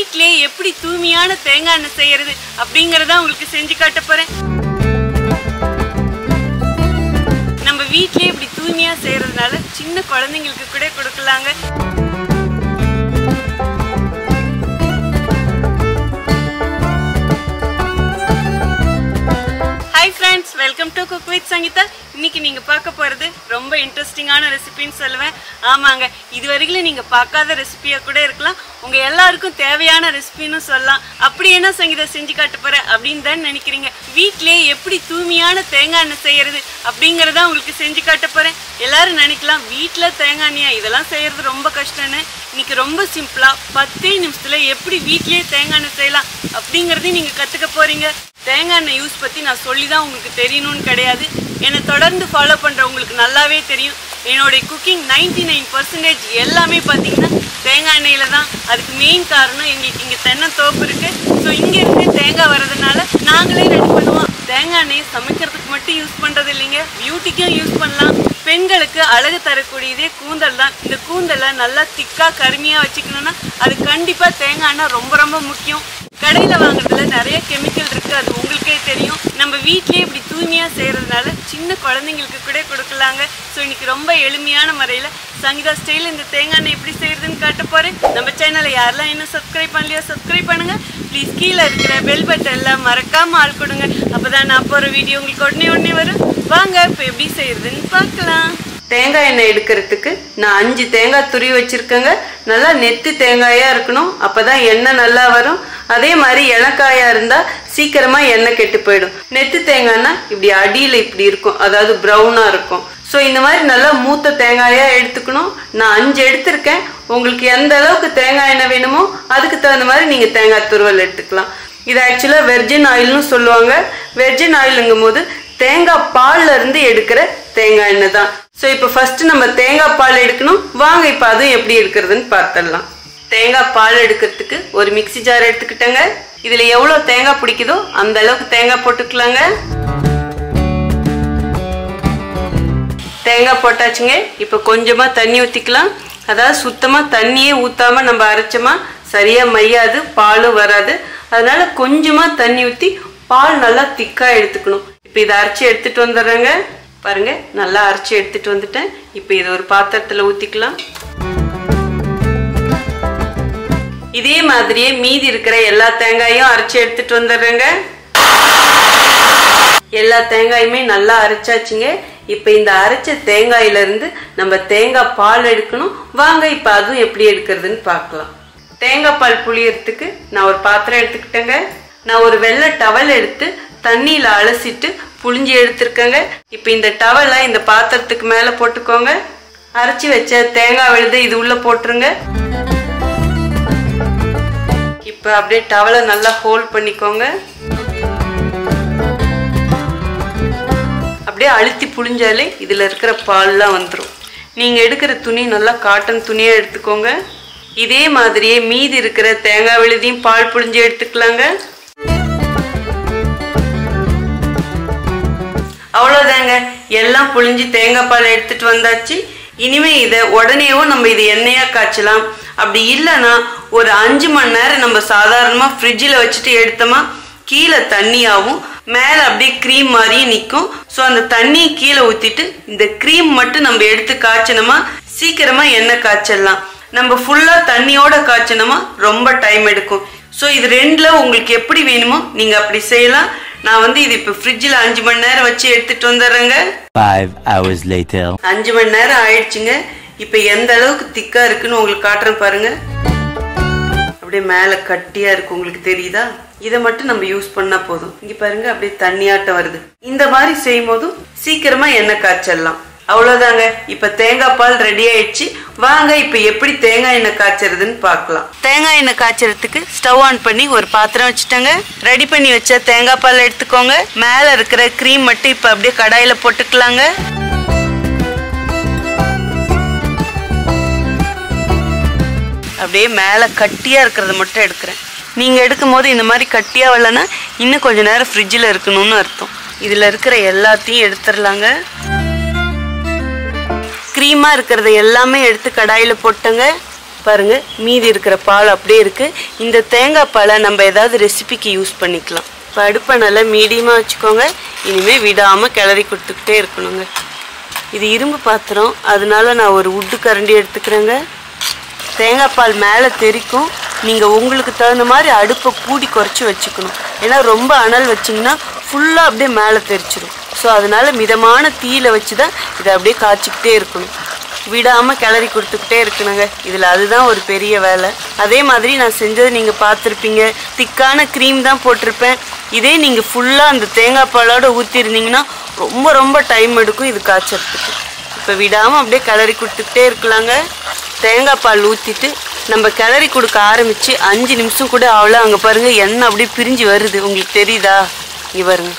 வீட்டிலே எப்படி தூய்மையான தேங்காய் எண்ணெய் செய்யறது அப்படிங்கறத உங்களுக்கு செஞ்சு காட்ட போறேன் நம்ம வீட்டிலே இப்படி தூய்மையா செய்யறதுனால சின்ன குழந்தைங்களுக்கு கூட கொடுக்கலாங்க hi friends welcome to cook with Sangeetha இன்னைக்கு நீங்க பார்க்க போறது ரொம்ப இன்ட்ரெஸ்டிங்கான ரெசிபின்னு சொல்லுவேன் ஆமாங்க இது வரைக்கும் நீங்க பார்க்காத ரெசிபியா கூட இருக்கலாம் உங்க எல்லாருக்கும் தேவையான ரெசிபின்னு சொல்லலாம் அப்படி என்ன சங்கீதா செஞ்சு காட்ட போறேன் அப்படின்னு தான் நினைக்கிறீங்க வீட்டிலே எப்படி தூய்மையான தேங்காய் எண்ணெய் செய்யறது அப்படிங்கறத உங்களுக்கு செஞ்சு காட்ட போறேன் எல்லாரும் நினைக்கலாம் வீட்ல தேங்காய் எண்ணெயா இதெல்லாம் செய்யறது ரொம்ப கஷ்டம்னு இன்னைக்கு ரொம்ப சிம்பிளா பத்தே நிமிஷத்துல எப்படி வீட்லயே தேங்காய் எண்ணெய் செய்யலாம் அப்படிங்கறதையும் நீங்க கத்துக்க போறீங்க தேங்காய் எண்ணெய் யூஸ் பற்றி நான் சொல்லி தான் உங்களுக்கு தெரியணும்னு கிடையாது என்னை தொடர்ந்து ஃபாலோ பண்ணுறவங்களுக்கு நல்லாவே தெரியும் என்னுடைய குக்கிங் நைன்டி நைன் பர்சன்டேஜ் எல்லாமே பார்த்தீங்கன்னா தேங்காய் எண்ணெயில் தான் அதுக்கு மெயின் காரணம் எங்களுக்கு இங்கே தென்னை தோப்பு இருக்குது ஸோ இங்கேருந்து தேங்காய் வர்றதுனால நாங்களே ரெடி பண்ணுவோம் தேங்காய் எண்ணெயை சமைக்கிறதுக்கு மட்டும் யூஸ் பண்ணுறது இல்லைங்க பியூட்டிக்கும் யூஸ் பண்ணலாம் பெண்களுக்கு அழகு தரக்கூடியதே கூந்தல் தான் இந்த கூந்தலை நல்லா திக்காக கருமையாக வச்சுக்கணும்னா அது கண்டிப்பாக தேங்காய் எண்ணெய் ரொம்ப ரொம்ப முக்கியம் கடையில் வாங்குறதுல நிறைய கெமிக்கல் இருக்குது அது உங்களுக்கே தெரியும் நம்ம வீட்லயே இப்படி தூய்மையாக செய்கிறதுனால சின்ன குழந்தைங்களுக்கு கூட கொடுக்கலாங்க ஸோ இன்னைக்கு ரொம்ப எளிமையான முறையில் சங்கீதா ஸ்டைல் இந்த தேங்காய் எண்ணெய் எப்படி செய்யறதுன்னு காட்ட போகிறேன் நம்ம சேனலை யாரெல்லாம் இன்னும் சப்ஸ்கிரைப் பண்ணலையோ சப்ஸ்கிரைப் பண்ணுங்க ப்ளீஸ் கீழே இருக்கிற பெல் பட்டன்ல மறக்காம ஆள் கொடுங்க அப்பதான் நான் போகிற வீடியோ உங்களுக்கு உடனே உடனே வரும் வாங்க இப்போ எப்படி செய்யறதுன்னு பார்க்கலாம் தேங்காய் எண்ணெய் எடுக்கிறதுக்கு நான் அஞ்சு தேங்காய் துருவி வச்சிருக்கேங்க நல்லா நெத்து தேங்காயா இருக்கணும் அப்பதான் எண்ணெய் நல்லா வரும் அதே மாதிரி இலக்காயா இருந்தா சீக்கிரமா எண்ணெய் கெட்டு போயிடும் நெத்து தேங்காய்னா இப்படி அடியில இப்படி இருக்கும் அதாவது ப்ரௌனா இருக்கும் ஸோ இந்த மாதிரி நல்லா மூத்த தேங்காயா எடுத்துக்கணும் நான் அஞ்சு எடுத்திருக்கேன் உங்களுக்கு எந்த அளவுக்கு தேங்காய் எண்ணெய் வேணுமோ அதுக்கு தகுந்த மாதிரி நீங்க தேங்காய் துருவல் எடுத்துக்கலாம் இது ஆக்சுவலாக வெர்ஜின் ஆயில்னு சொல்லுவாங்க வெர்ஜின் ஆயிலுங்கும் போது தேங்காய் பால்ல இருந்து எடுக்கிற தேங்காய் எண்ணெய் தான் ஸோ இப்போ ஃபர்ஸ்ட் நம்ம தேங்காய் பால் எடுக்கணும் வாங்க இப்போ அதுவும் எப்படி எடுக்கிறதுன்னு பார்த்துடலாம் தேங்காய் பால் எடுக்கிறதுக்கு ஒரு மிக்ஸி ஜார் எடுத்துக்கிட்டேங்க இதுல எவ்வளவு தேங்காய் பிடிக்குதோ அந்த அளவுக்கு தேங்காய் போட்டுக்கலாங்க தேங்காய் போட்டாச்சுங்க இப்போ கொஞ்சமா தண்ணி ஊற்றிக்கலாம் அதாவது சுத்தமா தண்ணியே ஊத்தாம நம்ம அரைச்சோமா சரியா மையாது பாலும் வராது அதனால கொஞ்சமா தண்ணி ஊற்றி பால் நல்லா திக்கா எடுத்துக்கணும் இப்போ இதை அரைச்சி எடுத்துட்டு வந்துடுறேங்க பாருங்க நல்லா அரைச்சி எடுத்துட்டு வந்துட்டேன் இப்போ இதை ஒரு பாத்திரத்துல ஊற்றிக்கலாம் இதே மாதிரியே மீதி இருக்கிற எல்லா தேங்காயும் அரைச்சி எடுத்துட்டு வந்துடுறேங்க எல்லா தேங்காயுமே நல்லா அரைச்சாச்சுங்க இப்ப இந்த அரைச்ச தேங்காயில இருந்து நம்ம தேங்காய் பால் எடுக்கணும் வாங்க இப்ப அதுவும் எப்படி எடுக்கிறதுன்னு பார்க்கலாம் தேங்காய் பால் புளியறதுக்கு நான் ஒரு பாத்திரம் எடுத்துக்கிட்டேங்க நான் ஒரு வெள்ளை டவல் எடுத்து தண்ணியில அலசிட்டு புளிஞ்சு எடுத்திருக்கேங்க இப்ப இந்த டவலை இந்த பாத்திரத்துக்கு மேல போட்டுக்கோங்க அரைச்சி வச்ச தேங்காய் விழுது இது உள்ள போட்டுருங்க இப்போ அப்படியே டவலை நல்லா ஹோல்ட் பண்ணிக்கோங்க அப்படியே அழுத்தி புழிஞ்சாலே இதில் இருக்கிற பால்லாம் வந்துடும் நீங்கள் எடுக்கிற துணி நல்லா காட்டன் துணியாக எடுத்துக்கோங்க இதே மாதிரியே மீதி இருக்கிற தேங்காய் விழுதியும் பால் புழிஞ்சு எடுத்துக்கலாங்க அவ்வளோதாங்க எல்லாம் புழிஞ்சு தேங்காய் பால் எடுத்துட்டு வந்தாச்சு இனிமே இதை உடனேவும் நம்ம இது எண்ணெயா காய்ச்சலாம் அப்படி இல்லைன்னா ஒரு அஞ்சு மணி நேரம் நம்ம சாதாரணமா ஃப்ரிட்ஜில் வச்சுட்டு எடுத்தோமா கீழே தண்ணியாகவும் மேலே அப்படியே க்ரீம் மாதிரியே நிற்கும் ஸோ அந்த தண்ணியை கீழே ஊற்றிட்டு இந்த க்ரீம் மட்டும் நம்ம எடுத்து காய்ச்சணுமா சீக்கிரமா எண்ணெய் காய்ச்சிடலாம் நம்ம ஃபுல்லாக தண்ணியோட காய்ச்சணுமா ரொம்ப டைம் எடுக்கும் ஸோ இது ரெண்டில் உங்களுக்கு எப்படி வேணுமோ நீங்கள் அப்படி செய்யலாம் நான் வந்து இது இப்போ ஃப்ரிட்ஜில் அஞ்சு மணி நேரம் வச்சு எடுத்துட்டு வந்துடுறேங்க Five hours later. அஞ்சு மணி நேரம் ஆயிடுச்சுங்க இப்போ எந்த அளவுக்கு திக்கா இருக்குன்னு உங்களுக்கு காட்டுறேன் பாருங்க அப்படியே மேலே கட்டியா இருக்கு உங்களுக்கு தெரியுதா இதை மட்டும் நம்ம யூஸ் பண்ணா போதும் இங்க பாருங்க அப்படியே தண்ணியாட்டம் வருது இந்த மாதிரி செய்யும் போதும் சீக்கிரமா எண்ணெய் காய்ச்சலாம் அவ்வளவுதாங்க இப்ப தேங்காய் பால் ரெடி ஆயிடுச்சு வாங்க இப்ப எப்படி தேங்காய் எண்ணெய் காய்ச்சறதுன்னு பார்க்கலாம் தேங்காய் எண்ணெய் காய்ச்சறதுக்கு ஸ்டவ் ஆன் பண்ணி ஒரு பாத்திரம் வச்சுட்டேங்க ரெடி பண்ணி வச்ச தேங்காய் பால் எடுத்துக்கோங்க மேல இருக்கிற க்ரீம் மட்டும் இப்ப அப்படியே கடாயில போட்டுக்கலாங்க அப்படியே மேலே கட்டியாக இருக்கிறத மட்டும் எடுக்கிறேன் நீங்கள் எடுக்கும் போது இந்த மாதிரி கட்டியாக வரலன்னா இன்னும் கொஞ்ச நேரம் ஃப்ரிட்ஜில் இருக்கணும்னு அர்த்தம் இதில் இருக்கிற எல்லாத்தையும் எடுத்துடலாங்க க்ரீமாக இருக்கிறத எல்லாமே எடுத்து கடாயில் போட்டேங்க பாருங்க மீதி இருக்கிற பால் அப்படியே இருக்கு இந்த தேங்காய் பாலை நம்ம ஏதாவது ரெசிபிக்கு யூஸ் பண்ணிக்கலாம் இப்போ அடுப்பை நல்லா மீடியமாக வச்சுக்கோங்க இனிமேல் விடாமல் கிளறி கொடுத்துக்கிட்டே இருக்கணுங்க இது இரும்பு பாத்திரம் அதனால நான் ஒரு உட்டு கரண்டி எடுத்துக்கிறேங்க தேங்காய் பால் மேலே தெறிக்கும் நீங்கள் உங்களுக்கு தகுந்த மாதிரி அடுப்பை கூடி குறைச்சி வச்சுக்கணும் ஏன்னா ரொம்ப அனல் வச்சிங்கன்னா ஃபுல்லாக அப்படியே மேலே தெரிச்சிடும் ஸோ அதனால மிதமான தீயில வச்சு தான் இதை அப்படியே காய்ச்சிக்கிட்டே இருக்கணும் விடாமல் கிளறி கொடுத்துக்கிட்டே இருக்கணுங்க இதில் அதுதான் ஒரு பெரிய வேலை அதே மாதிரி நான் செஞ்சதை நீங்கள் பார்த்துருப்பீங்க திக்கான க்ரீம் தான் போட்டிருப்பேன் இதே நீங்கள் ஃபுல்லாக அந்த தேங்காய் பாலோட ஊற்றிருந்தீங்கன்னா ரொம்ப ரொம்ப டைம் எடுக்கும் இது காய்ச்சறதுக்கு இப்போ விடாமல் அப்படியே கிளறி கொடுத்துக்கிட்டே இருக்கலாங்க தேங்காய் பால் ஊற்றிட்டு நம்ம கிளறி கொடுக்க ஆரம்பித்து அஞ்சு நிமிஷம் கூட ஆகல அங்கே பாருங்கள் எண்ணெய் அப்படியே பிரிஞ்சு வருது உங்களுக்கு தெரியுதா இங்கே பாருங்க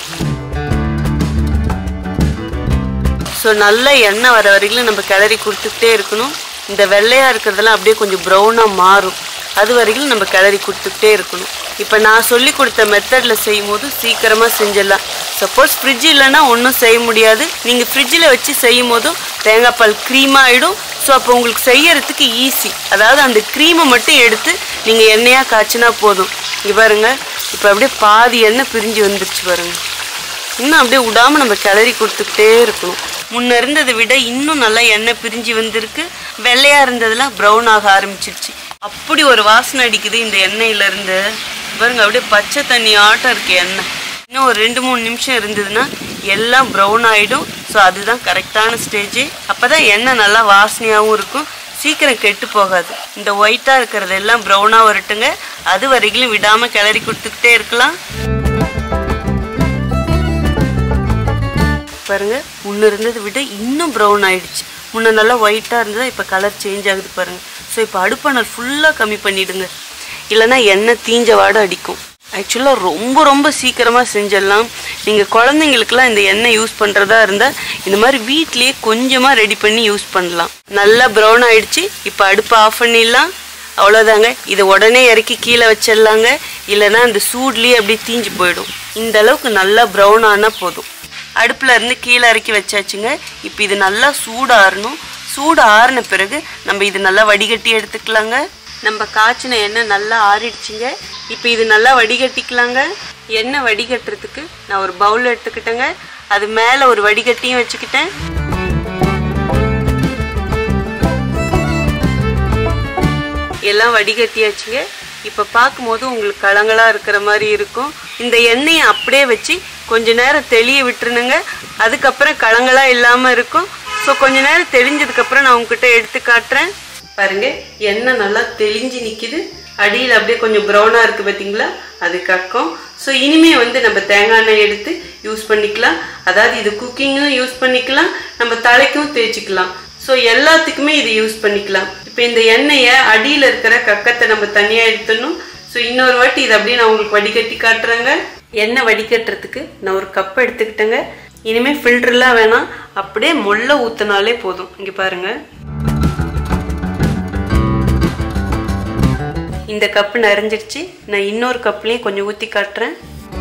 ஸோ நல்ல எண்ணெய் வர வரைக்கும் நம்ம கிளறி கொடுத்துக்கிட்டே இருக்கணும் இந்த வெள்ளையாக இருக்கிறதெல்லாம் அப்படியே கொஞ்சம் ப்ரௌனாக மாறும் அது வரைக்கும் நம்ம கிளறி கொடுத்துக்கிட்டே இருக்கணும் இப்போ நான் சொல்லி கொடுத்த மெத்தடில் செய்யும் போது சீக்கிரமாக செஞ்சிடலாம் சப்போஸ் ஃப்ரிட்ஜ் இல்லைன்னா ஒன்றும் செய்ய முடியாது நீங்கள் ஃப்ரிட்ஜில் வச்சு செய்யும் போதும் தேங்காய் பால் க்ரீமாக ஆகிடும் ஸோ அப்போ உங்களுக்கு செய்யறதுக்கு ஈஸி அதாவது அந்த க்ரீமை மட்டும் எடுத்து நீங்கள் எண்ணெயாக காய்ச்சினா போதும் இங்கே பாருங்க இப்போ அப்படியே பாதி எண்ணெய் பிரிஞ்சு வந்துருச்சு பாருங்க இன்னும் அப்படியே விடாம நம்ம கிளறி கொடுத்துக்கிட்டே இருக்கணும் முன்ன இருந்ததை விட இன்னும் நல்லா எண்ணெய் பிரிஞ்சு வந்திருக்கு வெள்ளையா இருந்ததெல்லாம் ப்ரௌன் ஆக ஆரம்பிச்சிருச்சு அப்படி ஒரு வாசனை அடிக்குது இந்த எண்ணெயில இருந்து பாருங்க அப்படியே பச்சை தண்ணி ஆட்டம் இருக்கு எண்ணெய் இன்னும் ஒரு ரெண்டு மூணு நிமிஷம் இருந்ததுன்னா எல்லாம் ப்ரௌன் ஆகிடும் ஸோ அதுதான் கரெக்டான ஸ்டேஜ் அப்போ தான் எண்ணெய் நல்லா வாசனையாகவும் இருக்கும் சீக்கிரம் கெட்டு போகாது இந்த ஒயிட்டாக இருக்கிறது எல்லாம் ப்ரௌனாக வரட்டுங்க அது வரைக்கும் விடாமல் கிளறி கொடுத்துக்கிட்டே இருக்கலாம் பாருங்க முன்ன இருந்ததை விட இன்னும் ப்ரௌன் ஆயிடுச்சு முன்ன நல்லா ஒயிட்டாக இருந்ததா இப்போ கலர் சேஞ்ச் ஆகுது பாருங்க ஸோ இப்போ அடுப்பானல் ஃபுல்லாக கம்மி பண்ணிடுங்க இல்லைன்னா எண்ணெய் தீஞ்ச வாடை அடிக்கும் ஆக்சுவலாக ரொம்ப ரொம்ப சீக்கிரமாக செஞ்சிடலாம் நீங்கள் குழந்தைங்களுக்குலாம் இந்த எண்ணெய் யூஸ் பண்ணுறதா இருந்தால் இந்த மாதிரி வீட்லேயே கொஞ்சமாக ரெடி பண்ணி யூஸ் பண்ணலாம் நல்லா ப்ரௌன் ஆயிடுச்சு இப்போ அடுப்பை ஆஃப் பண்ணிடலாம் அவ்வளோதாங்க இதை உடனே இறக்கி கீழே வச்சிடலாங்க இல்லைன்னா அந்த சூட்லேயே அப்படியே தீஞ்சு போயிடும் இந்த அளவுக்கு நல்லா ப்ரௌன் ஆனால் போதும் அடுப்பில் இருந்து கீழே இறக்கி வச்சாச்சுங்க இப்போ இது நல்லா சூடாறணும் சூடு ஆறின பிறகு நம்ம இது நல்லா வடிகட்டி எடுத்துக்கலாங்க நம்ம காய்ச்சின எண்ணெய் நல்லா ஆறிடுச்சுங்க இப்போ இது நல்லா வடிகட்டிக்கலாங்க எண்ணெய் வடிகட்டுறதுக்கு நான் ஒரு பவுல் எடுத்துக்கிட்டேங்க அது மேலே ஒரு வடிகட்டியும் வச்சுக்கிட்டேன் எல்லாம் வடிகட்டியாச்சுங்க இப்போ பார்க்கும்போது உங்களுக்கு கலங்களா இருக்கிற மாதிரி இருக்கும் இந்த எண்ணெயை அப்படியே வச்சு கொஞ்ச நேரம் தெளிய விட்டுருணுங்க அதுக்கப்புறம் கலங்களா இல்லாமல் இருக்கும் ஸோ கொஞ்ச நேரம் தெளிஞ்சதுக்கப்புறம் நான் உங்ககிட்ட எடுத்து காட்டுறேன் பாருங்க எண்ணெய் நல்லா தெளிஞ்சு நிற்கிது அடியில் அப்படியே கொஞ்சம் ப்ரௌனாக இருக்குது பார்த்தீங்களா அது கக்கம் ஸோ இனிமே வந்து நம்ம தேங்காய் எண்ணெய் எடுத்து யூஸ் பண்ணிக்கலாம் அதாவது இது குக்கிங்கும் யூஸ் பண்ணிக்கலாம் நம்ம தலைக்கும் தேய்ச்சிக்கலாம் ஸோ எல்லாத்துக்குமே இது யூஸ் பண்ணிக்கலாம் இப்போ இந்த எண்ணெயை அடியில் இருக்கிற கக்கத்தை நம்ம தனியாக எடுத்துடணும் ஸோ இன்னொரு வாட்டி இதை அப்படியே நான் உங்களுக்கு வடிகட்டி காட்டுறேங்க எண்ணெய் வடிகட்டுறதுக்கு நான் ஒரு கப் எடுத்துக்கிட்டேங்க இனிமேல் ஃபில்டர்லாம் வேணாம் அப்படியே முள்ள ஊற்றினாலே போதும் இங்கே பாருங்க இந்த கப்பு நிறைஞ்சிருச்சு நான் இன்னொரு கப்லேயும் கொஞ்சம் ஊற்றி காட்டுறேன்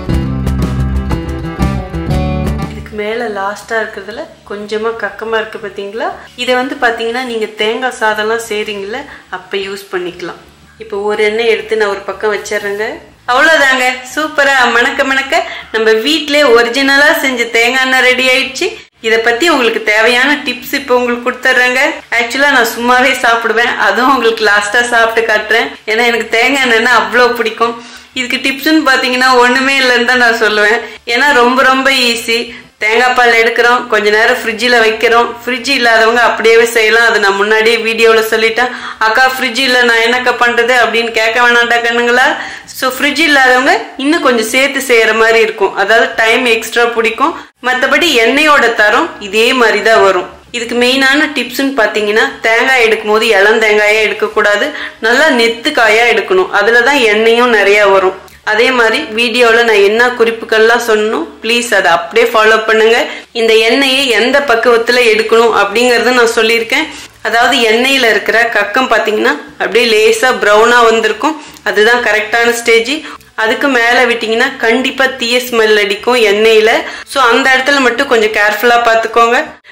இதுக்கு மேலே லாஸ்ட்டாக இருக்கிறதுல கொஞ்சமாக கக்கமாக இருக்குது பார்த்தீங்களா இதை வந்து பார்த்தீங்கன்னா நீங்கள் தேங்காய் சாதம்லாம் செய்கிறீங்கள அப்போ யூஸ் பண்ணிக்கலாம் இப்போ ஒரு எண்ணெய் எடுத்து நான் ஒரு பக்கம் வச்சிடுறேங்க அவ்வளோதாங்க சூப்பராக மணக்க மணக்க நம்ம வீட்டிலே ஒரிஜினலாக செஞ்ச தேங்காய் எண்ணெய் ரெடி ஆயிடுச்சு இதை பற்றி உங்களுக்கு தேவையான டிப்ஸ் இப்போ உங்களுக்கு கொடுத்துட்றேங்க ஆக்சுவலாக நான் சும்மாவே சாப்பிடுவேன் அதுவும் உங்களுக்கு லாஸ்ட்டாக சாப்பிட்டு காட்டுறேன் ஏன்னா எனக்கு தேங்காய் எண்ணெய்னா அவ்வளோ பிடிக்கும் இதுக்கு டிப்ஸ்னு பார்த்தீங்கன்னா ஒன்றுமே இல்லைன்னு தான் நான் சொல்லுவேன் ஏன்னா ரொம்ப ரொம்ப ஈஸி தேங்காய் பால் எடுக்கிறோம் கொஞ்ச நேரம் ஃப்ரிட்ஜில் வைக்கிறோம் ஃப்ரிட்ஜ் இல்லாதவங்க அப்படியே செய்யலாம் அது நான் முன்னாடியே வீடியோவில் சொல்லிட்டேன் அக்கா ஃப்ரிட்ஜ் இல்லை நான் என்னக்கா பண்ணுறது அப்படின்னு கேட்க வேணாண்டா கண்ணுங்களா ஸோ ஃப்ரிட்ஜ் இல்லாதவங்க இன்னும் கொஞ்சம் சேர்த்து செய்கிற மாதிரி இருக்கும் அதாவது டைம் எக்ஸ்ட்ரா பிடிக்கும் மற்றபடி எண்ணெயோட தரம் இதே மாதிரி தான் வரும் இதுக்கு மெயினான டிப்ஸ்னு பார்த்தீங்கன்னா தேங்காய் எடுக்கும் போது இளம் தேங்காயாக எடுக்கக்கூடாது நல்லா நெத்து காயாக எடுக்கணும் அதில் தான் எண்ணெயும் நிறையா வரும் அதே மாதிரி வீடியோவில் நான் என்ன குறிப்புகள்லாம் சொன்னோம் ப்ளீஸ் அதை அப்படியே ஃபாலோ பண்ணுங்க இந்த எண்ணெயை எந்த பக்குவத்தில் எடுக்கணும் அப்படிங்கறத நான் சொல்லியிருக்கேன் அதாவது எண்ணெயில் இருக்கிற கக்கம் பார்த்தீங்கன்னா அப்படியே லேசாக ப்ரௌனாக வந்திருக்கும் அதுதான் கரெக்டான ஸ்டேஜ் அதுக்கு மேலே விட்டிங்கன்னா கண்டிப்பாக தீய ஸ்மெல் அடிக்கும் எண்ணெயில் ஸோ அந்த இடத்துல மட்டும் கொஞ்சம் கேர்ஃபுல்லாக பார்த்துக்கோங்க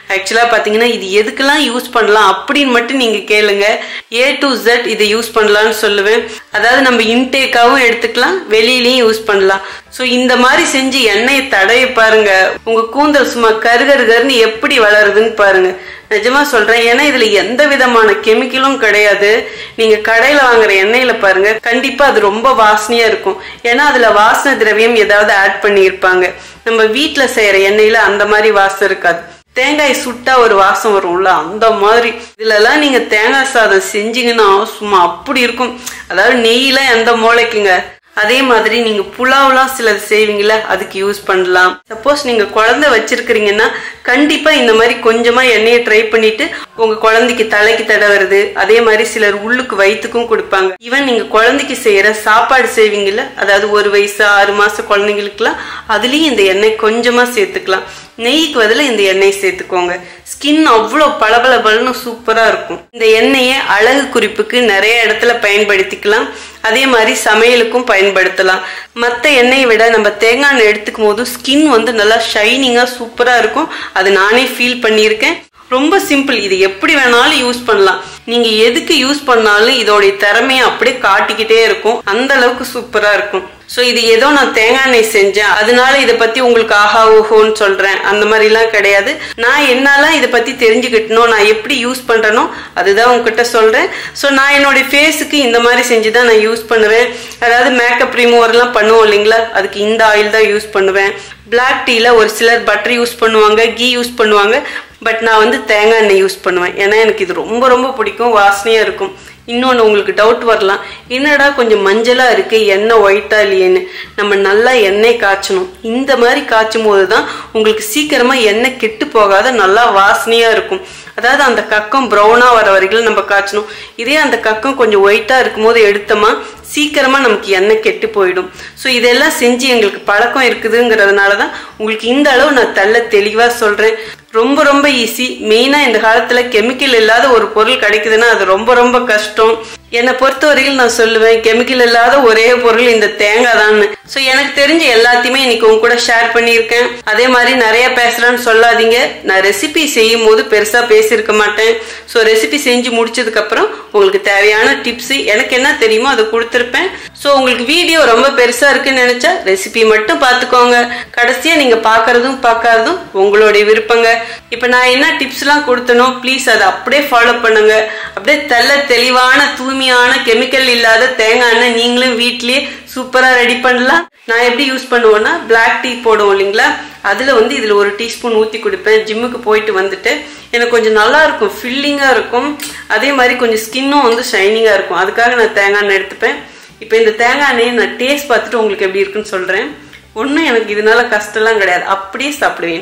ஆக்சுவலா பாத்தீங்கன்னா இது எதுக்கெல்லாம் யூஸ் பண்ணலாம் அப்படின்னு மட்டும் நீங்க கேளுங்க ஏ டு Z இதை யூஸ் பண்ணலாம்னு சொல்லுவேன் அதாவது நம்ம இன்டேக்காவும் எடுத்துக்கலாம் வெளியிலயும் யூஸ் பண்ணலாம் ஸோ இந்த மாதிரி செஞ்சு எண்ணெயை தடைய பாருங்க உங்க கூந்தல் சும்மா கருகருகருன்னு எப்படி வளருதுன்னு பாருங்க நிஜமா சொல்றேன் ஏன்னா இதுல எந்த விதமான கெமிக்கலும் கிடையாது நீங்க கடையில வாங்குற எண்ணெயில பாருங்க கண்டிப்பா அது ரொம்ப வாசனையா இருக்கும் ஏன்னா அதுல வாசனை திரவியம் ஏதாவது ஆட் பண்ணியிருப்பாங்க நம்ம வீட்ல செய்யற எண்ணெயில அந்த மாதிரி வாசம் இருக்காது தேங்காய் சுட்டா ஒரு வாசம் வரும்ல அந்த மாதிரி இதுல எல்லாம் நீங்க தேங்காய் சாதம் செஞ்சீங்கன்னா சும்மா அப்படி இருக்கும் அதாவது நெய்யெல்லாம் எந்த மூளைக்குங்க அதே மாதிரி நீங்க புலாவ்லாம் சிலது செய்வீங்கல்ல அதுக்கு யூஸ் பண்ணலாம் சப்போஸ் நீங்க குழந்தை வச்சிருக்கிறீங்கன்னா கண்டிப்பா இந்த மாதிரி கொஞ்சமா எண்ணெயை ட்ரை பண்ணிட்டு உங்க குழந்தைக்கு தலைக்கு தடவுறது அதே மாதிரி சிலர் உள்ளுக்கு வயிற்றுக்கும் கொடுப்பாங்க ஈவன் நீங்க குழந்தைக்கு செய்யற சாப்பாடு செய்வீங்கல்ல அதாவது ஒரு வயசு ஆறு மாச குழந்தைங்களுக்குலாம் அதுலயும் இந்த எண்ணெய் கொஞ்சமா சேர்த்துக்கலாம் நெய்க்கு பதிலாக இந்த எண்ணெய் சேர்த்துக்கோங்க ஸ்கின் அவ்வளோ பளபளபளன்னு சூப்பராக இருக்கும் இந்த எண்ணெயை அழகு குறிப்புக்கு நிறைய இடத்துல பயன்படுத்திக்கலாம் அதே மாதிரி சமையலுக்கும் பயன்படுத்தலாம் மற்ற எண்ணெயை விட நம்ம தேங்காய் எண்ணெய் எடுத்துக்கும் போது ஸ்கின் வந்து நல்லா ஷைனிங்காக சூப்பராக இருக்கும் அது நானே ஃபீல் பண்ணியிருக்கேன் ரொம்ப சிம்பிள் இது எப்படி வேணாலும் யூஸ் பண்ணலாம் நீங்க எதுக்கு யூஸ் பண்ணாலும் இதோடைய திறமையை அப்படியே காட்டிக்கிட்டே இருக்கும் அந்த அளவுக்கு சூப்பரா இருக்கும் ஸோ இது ஏதோ நான் தேங்காய் எண்ணெய் செஞ்சேன் அதனால இதை பத்தி உங்களுக்கு ஆஹா ஓஹோன்னு சொல்றேன் அந்த மாதிரிலாம் கிடையாது நான் என்னாலாம் இதை பத்தி தெரிஞ்சுக்கிட்டணும் நான் எப்படி யூஸ் பண்றேனோ அதுதான் உங்ககிட்ட சொல்றேன் ஸோ நான் என்னுடைய ஃபேஸுக்கு இந்த மாதிரி செஞ்சு தான் நான் யூஸ் பண்ணுவேன் அதாவது மேக்கப் ரிமூவர்லாம் பண்ணுவோம் இல்லைங்களா அதுக்கு இந்த ஆயில் தான் யூஸ் பண்ணுவேன் பிளாக் டீல ஒரு சிலர் பட்டர் யூஸ் பண்ணுவாங்க கீ யூஸ் பண்ணுவாங்க பட் நான் வந்து தேங்காய் எண்ணெய் யூஸ் பண்ணுவேன் ஏன்னா எனக்கு இது ரொம்ப ரொம்ப பிடிக்கும் வாசனையாக இருக்கும் இன்னொன்று உங்களுக்கு டவுட் வரலாம் என்னடா கொஞ்சம் மஞ்சளாக இருக்கு எண்ணெய் ஒயிட்டா இல்லையேன்னு நம்ம நல்லா எண்ணெய் காய்ச்சணும் இந்த மாதிரி காய்ச்சும் போது தான் உங்களுக்கு சீக்கிரமாக எண்ணெய் கெட்டு போகாத நல்லா வாசனையாக இருக்கும் அதாவது அந்த கக்கம் ப்ரௌனாக வர வரைக்கும் நம்ம காய்ச்சணும் இதே அந்த கக்கம் கொஞ்சம் ஒயிட்டாக இருக்கும்போது எடுத்தோமா சீக்கிரமாக நமக்கு எண்ணெய் கெட்டு போயிடும் ஸோ இதெல்லாம் செஞ்சு எங்களுக்கு பழக்கம் இருக்குதுங்கிறதுனால தான் உங்களுக்கு இந்த அளவு நான் தள்ள தெளிவாக சொல்கிறேன் ரொம்ப ரொம்ப ஈஸி மெயினாக இந்த காலத்தில் கெமிக்கல் இல்லாத ஒரு பொருள் கிடைக்குதுன்னா அது ரொம்ப ரொம்ப கஷ்டம் என்னை பொறுத்த வரையில் நான் சொல்லுவேன் கெமிக்கல் இல்லாத ஒரே பொருள் இந்த தேங்காய் தான் ஸோ எனக்கு தெரிஞ்ச எல்லாத்தையுமே இன்னைக்கு உங்க கூட ஷேர் பண்ணியிருக்கேன் அதே மாதிரி நிறைய பேசலாம்னு சொல்லாதீங்க நான் ரெசிபி செய்யும் போது பெருசா பேசியிருக்க மாட்டேன் ஸோ ரெசிபி செஞ்சு முடிச்சதுக்கு அப்புறம் உங்களுக்கு தேவையான டிப்ஸ் எனக்கு என்ன தெரியுமோ அதை கொடுத்துருப்பேன் ஸோ உங்களுக்கு வீடியோ ரொம்ப பெருசா இருக்குன்னு நினைச்சா ரெசிபி மட்டும் பார்த்துக்கோங்க கடைசியா நீங்க பார்க்கறதும் பார்க்காததும் உங்களுடைய விருப்பங்க இப்போ நான் என்ன டிப்ஸ்லாம் கொடுத்தனோ ப்ளீஸ் அதை அப்படியே ஃபாலோ பண்ணுங்க அப்படியே தெல்ல தெளிவான தூய்மையான கெமிக்கல் இல்லாத தேங்காய் எண்ணெய் நீங்களும் வீட்லயே சூப்பரா ரெடி பண்ணலாம் நான் எப்படி யூஸ் பண்ணுவேன்னா பிளாக் டீ போடுவோம் இல்லைங்களா அதுல வந்து இதுல ஒரு டீஸ்பூன் ஊத்தி கொடுப்பேன் ஜிம்முக்கு போயிட்டு வந்துட்டு எனக்கு கொஞ்சம் நல்லா இருக்கும் ஃபில்லிங்கா இருக்கும் அதே மாதிரி கொஞ்சம் ஸ்கின்னும் வந்து ஷைனிங்கா இருக்கும் அதுக்காக நான் தேங்காய் எண்ணெய் எடுத்துப்பேன் இப்போ இந்த தேங்காய் எண்ணெயை நான் டேஸ்ட் பார்த்துட்டு உங்களுக்கு எப்படி இருக்குன்னு சொல்றேன் ஒன்றும் எனக்கு இதனால கஷ்டம்லாம் கிடையாது அப்படியே சாப்பிடுவேன்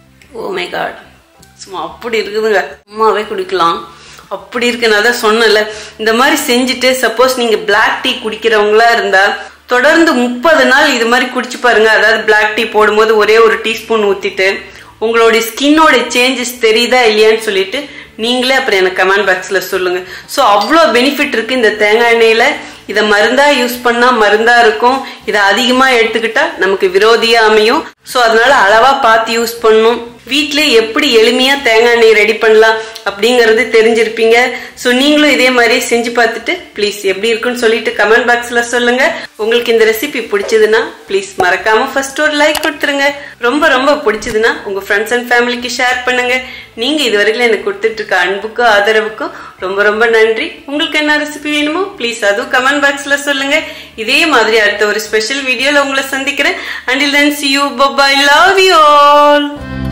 ஓ மை காட் சும்மா அப்படி இருக்குதுங்க அம்மாவே குடிக்கலாம் அப்படி இருக்கு நான் தான் சொன்னேன்ல இந்த மாதிரி செஞ்சுட்டு சப்போஸ் நீங்க பிளாக் டீ குடிக்கிறவங்களா இருந்தா தொடர்ந்து முப்பது நாள் இது மாதிரி குடிச்சு பாருங்க அதாவது பிளாக் டீ போடும்போது ஒரே ஒரு டீஸ்பூன் ஊத்திட்டு உங்களுடைய ஸ்கின்னோட சேஞ்சஸ் தெரியுதா இல்லையான்னு சொல்லிட்டு நீங்களே அப்புறம் எனக்கு கமெண்ட் பாக்ஸ்ல சொல்லுங்க ஸோ அவ்வளோ பெனிஃபிட் இருக்கு இந்த தேங்காய் எண்ணெயில இதை மருந்தா யூஸ் பண்ணா மருந்தா இருக்கும் இதை அதிகமா எடுத்துக்கிட்டா நமக்கு விரோதியா அமையும் ஸோ அதனால அளவா பார்த்து யூஸ் பண்ணணும் வீட்டிலே எப்படி எளிமையா தேங்காய் எண்ணெய் ரெடி பண்ணலாம் அப்படிங்கறது தெரிஞ்சிருப்பீங்க ஸோ நீங்களும் இதே மாதிரி செஞ்சு பார்த்துட்டு ப்ளீஸ் எப்படி இருக்குன்னு சொல்லிட்டு கமெண்ட் பாக்ஸ்ல சொல்லுங்க உங்களுக்கு இந்த ரெசிபி பிடிச்சதுன்னா ப்ளீஸ் மறக்காம ஃபர்ஸ்ட் ஒரு லைக் கொடுத்துருங்க ரொம்ப ரொம்ப பிடிச்சதுன்னா உங்க ஃப்ரெண்ட்ஸ் அண்ட் ஃபேமிலிக்கு ஷேர் பண்ணுங்க நீங்க இது வரைக்கும் எனக்கு கொடுத்துட்டு இருக்க அன்புக்கும் ஆதரவுக்கும் ரொம்ப ரொம்ப நன்றி உங்களுக்கு என்ன ரெசிபி வேணுமோ ப்ளீஸ் அதுவும் கமெண்ட் பாக்ஸ்ல சொல்லுங்க இதே மாதிரி அடுத்த ஒரு ஸ்பெஷல் வீடியோல உங்களை சந்திக்கிறேன் until then see you bye bye love you all